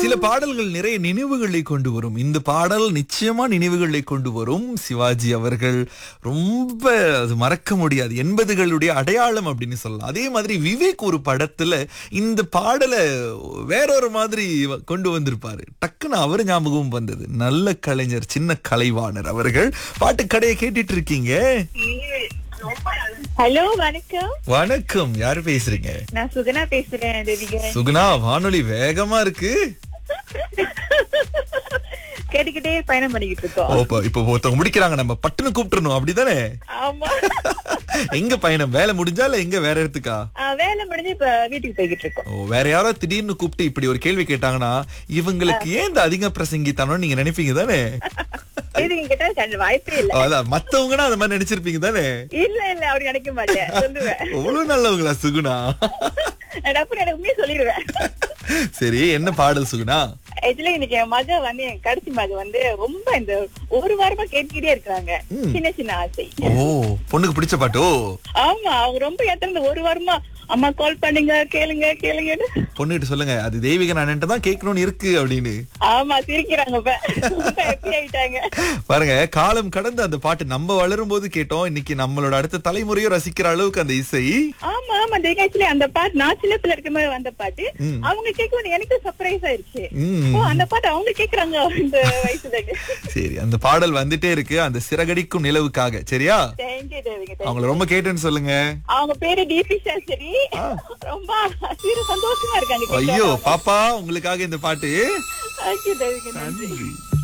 சில பாடல்கள் நிறைய நினைவுகளை கொண்டு வரும் இந்த பாடல் நிச்சயமா நினைவுகளை கொண்டு வரும் சிவாஜி அவர்கள் ரொம்ப அது மறக்க முடியாது எண்பதுகளுடைய அடையாளம் அப்படின்னு சொல்லலாம் அதே மாதிரி விவேக் ஒரு படத்துல இந்த பாடலை வேறொரு மாதிரி வ- கொண்டு வந்திருப்பாரு டக்குன்னு அவர் ஞாபகம் வந்தது நல்ல கலைஞர் சின்ன கலைவாணர் அவர்கள் பாட்டு கடையை கேட்டுட்டு இருக்கீங்க ஹலோ வணக்கம் வணக்கம் யார் பேசுறீங்க நான் சுகனா பேசுறேன் தேவிகன் சுகுணா வானொலி வேகமா இருக்கு கேட்டுக்கிட்டே பயணம் பண்ணிக்கிட்டு ஓ, இருக்கோம் இப்ப இப்ப ஒருத்தவங்க முடிக்கிறாங்க நம்ம பட்டுன்னு கூப்பிட்டுறணும் அப்படிதானே ஆமா எங்க பயணம் வேலை முடிஞ்சா இல்ல எங்க வேற இடத்துக்கா ஆ, வேலை முடிஞ்சு இப்ப வீட்டுக்கு போய்கிட்டு இருக்கோம் ஓ வேற யாரோ திடீர்னு கூப்பிட்டு இப்படி ஒரு கேள்வி கேட்டாங்கன்னா இவங்களுக்கு ஏன் இந்த அதிக பிரசங்கித்தானோ நீங்க நினைப்பீங்க தானே இது என்கிட்ட கண்ட வாய்ப்பே இல்ல அதான் மத்தவங்கன்னா அந்த மாதிரி நினைச்சிருப்பீங்க தானே இல்ல இல்ல அப்படி நினைக்க மாட்டேன் சொல்லுவேன் அவ்வளவு நல்லவங்களா சுகுணா நான் டப்புனு எனக்கு உண்மையை சொல்லிடுவேன் சரி என்ன பாடல் சுகுணா ஆக்சுவலி இன்னைக்கு என் மக வந்து என் கடைசி மக வந்து ரொம்ப இந்த ஒரு வாரமா கேட்டுக்கிட்டே இருக்காங்க ம். சின்ன சின்ன ஆசை ஓ பொண்ணுக்கு பிடிச்ச பாட்டோ ஆமா அவங்க ரொம்ப எத்தனை ஒரு வாரமா அம்மா கால் பண்ணுங்க கேளுங்க கேளுங்கன்னு பொண்ணுகிட்ட சொல்லுங்க அது தெய்வீக நான் தான் கேட்கணும்னு இருக்கு அப்படின்னு ஆமா சிரிக்கிறாங்க இப்ப ரொம்ப happy ஆயிட்டாங்க பாருங்க காலம் கடந்து அந்த பாட்டு நம்ம வளரும் போது கேட்டோம் இன்னைக்கு நம்மளோட அடுத்த தலைமுறையும் ரசிக்கிற அளவுக்கு அந்த இசை ஆமா ஆமா ஆக்சுவலி அந்த பாட்டு நான் சின்ன பிள்ளை இருக்கும் போது வந்த பாட்டு ம். அவங்க கேட்கும் எனக்கு சர்ப்ரைஸ் ஆயிருச்சு ம். ஓ அந்த பாட்டு அவங்க கேக்குறாங்க இந்த வயசுல சரி அந்த பாடல் வந்துட்டே இருக்கு அந்த சிறகடிக்கும் நிலவுக்காக சரியா தேங்க்யூ தேவிங்க thank you. அவங்கள ரொம்ப கேட்டேன்னு சொல்லுங்க அவங்க பேரு டிபி சாஸ்திரி ரொம்ப சிறு சந்தோஷமா இருக்காங்க ஐயோ பாப்பா உங்களுக்காக இந்த பாட்டு தேங்க்யூ தேவிங்க நன்றி நன்றி